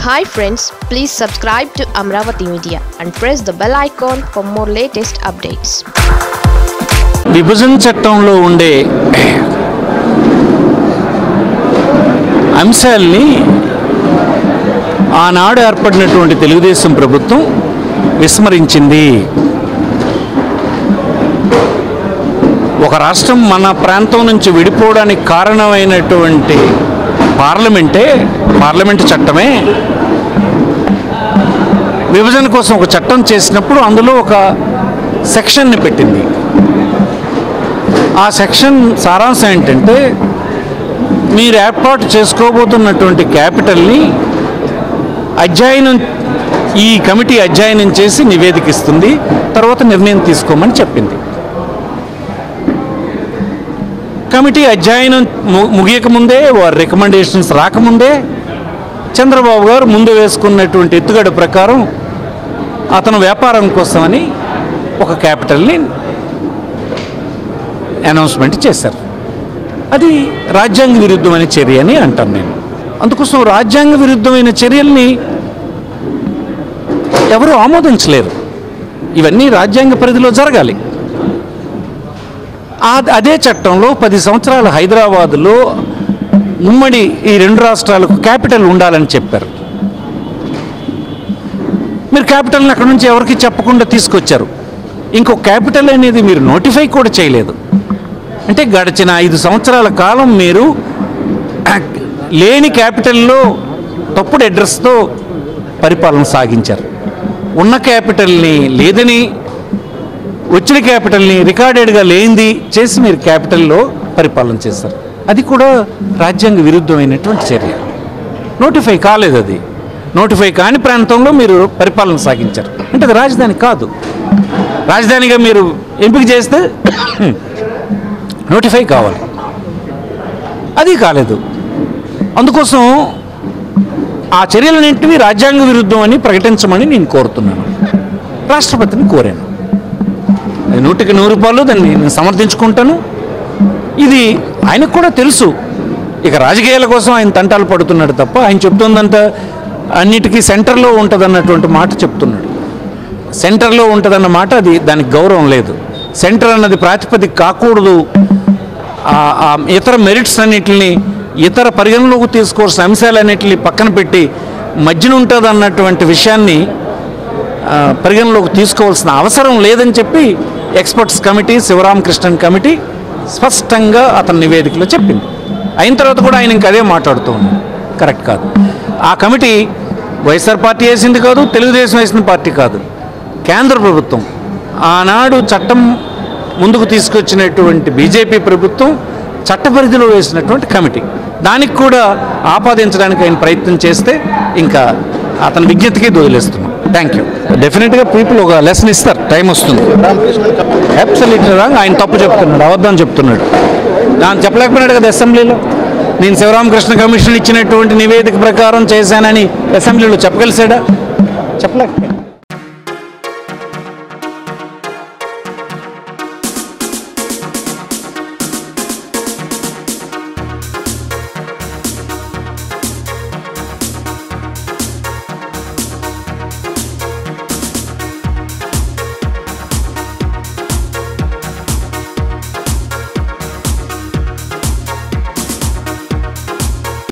hi friends please subscribe to Amaravati media and press the bell icon for more latest updates విభజన చట్టంలో ఉండే అంశాల్ని ఆనాడు ఏర్పడినటువంటి తెలుగుదేశం ప్రభుత్వం విస్మరించింది ఒక రాష్ట్రం మన ప్రాంతం నుంచి విడిపోవడానికి కారణమైనటువంటి పార్లమెంటే పార్లమెంటు చట్టమే విభజన కోసం ఒక చట్టం చేసినప్పుడు అందులో ఒక సెక్షన్ని పెట్టింది ఆ సెక్షన్ సారాంశం ఏంటంటే మీరు ఏర్పాటు చేసుకోబోతున్నటువంటి క్యాపిటల్ని అధ్యయనం ఈ కమిటీ అధ్యయనం చేసి నివేదిక ఇస్తుంది తర్వాత నిర్ణయం తీసుకోమని చెప్పింది కమిటీ అధ్యయనం ము- ముగియకముందే వారి రికమెండేషన్స్ రాకముందే చంద్రబాబు గారు ముందు వేసుకున్నటువంటి ఎత్తుగడ ప్రకారం అతను వ్యాపారం కోసమని ఒక క్యాపిటల్ని అనౌన్స్మెంట్ చేశారు అది రాజ్యాంగ విరుద్ధమైన చర్య అని అంటాను నేను అందుకోసం రాజ్యాంగ విరుద్ధమైన చర్యల్ని ఎవరు ఆమోదించలేరు ఇవన్నీ రాజ్యాంగ పరిధిలో జరగాలి ఆ- అదే చట్టంలో పది సంవత్సరాలు హైదరాబాదులో ఉమ్మడి ఈ రెండు రాష్ట్రాలకు క్యాపిటల్ ఉండాలని చెప్పారు మీరు క్యాపిటల్ని అక్కడ నుంచి ఎవరికి చెప్పకుండా తీసుకొచ్చారు ఇంకో క్యాపిటల్ అనేది మీరు నోటిఫై కూడా చేయలేదు అంటే గడిచిన ఐదు సంవత్సరాల కాలం మీరు లేని క్యాపిటల్లో తప్పుడు అడ్రస్తో పరిపాలన సాగించారు ఉన్న క్యాపిటల్ని లేదని వచ్చిన క్యాపిటల్ని రికార్డెడ్గా లేనిది చేసి మీరు క్యాపిటల్లో పరిపాలన చేశారు అది కూడా రాజ్యాంగ విరుద్ధమైనటువంటి చర్య నోటిఫై కాలేదు అది నోటిఫై కాని ప్రాంతంలో మీరు పరిపాలన సాగించారు అంటే అది రాజధాని కాదు రాజధానిగా మీరు ఎంపిక చేస్తే నోటిఫై కావాలి అది కాలేదు అందుకోసం ఆ చర్యలన్నింటినీ రాజ్యాంగ విరుద్ధం అని ప్రకటించమని నేను కోరుతున్నాను రాష్ట్రపతిని కోరాను అది నూటికి నూరు రూపాయలు దాన్ని నేను సమర్థించుకుంటాను ఇది ఆయనకు కూడా తెలుసు ఇక రాజకీయాల కోసం ఆయన తంటాలు పడుతున్నాడు తప్ప ఆయన చెప్తుందంత అన్నిటికీ సెంటర్లో ఉంటుందన్నటువంటి మాట చెప్తున్నాడు సెంటర్లో ఉంటుందన్న మాట అది దానికి గౌరవం లేదు సెంటర్ అన్నది ప్రాతిపదిక కాకూడదు ఆ- ఆ ఇతర మెరిట్స్ అన్నిటిని ఇతర పరిగణలోకి తీసుకోవాల్సిన అంశాలన్నిటిని పక్కన పెట్టి మధ్యన ఉంటుంది అన్నటువంటి విషయాన్ని ఆ, పరిగణలోకి తీసుకోవాల్సిన అవసరం లేదని చెప్పి ఎక్స్పర్ట్స్ కమిటీ శివరామకృష్ణన్ కమిటీ స్పష్టంగా అతని నివేదికలో చెప్పింది అయిన తర్వాత కూడా ఆయన ఇంకా అదే మాట్లాడుతూ ఉన్నాడు కరెక్ట్ కాదు ఆ కమిటీ వైఎస్ఆర్ పార్టీ వేసింది కాదు తెలుగుదేశం వేసిన పార్టీ కాదు కేంద్ర ప్రభుత్వం ఆనాడు చట్టం ముందుకు తీసుకొచ్చినటువంటి బీజేపీ ప్రభుత్వం చట్ట పరిధిలో వేసినటువంటి కమిటీ దానికి కూడా ఆపాదించడానికి ఆయన ప్రయత్నం చేస్తే ఇంకా అతని విజ్ఞతకి వదిలేస్తున్నాం థ్యాంక్ యూ డెఫినెట్గా పీపుల్ ఒక లెసన్ ఇస్తారు టైం వస్తుంది అబ్సల్యూట్లీ రాంగ్ ఆయన తప్పు చెప్తున్నాడు అబద్ధం చెప్తున్నాడు దాన్ని చెప్పలేకపోయినాడు కదా అసెంబ్లీలో నేను శివరామకృష్ణ కమిషన్ ఇచ్చినటువంటి నివేదిక ప్రకారం చేశానని అసెంబ్లీలో చెప్పగలిసాడా చెప్పలేకపోయాడు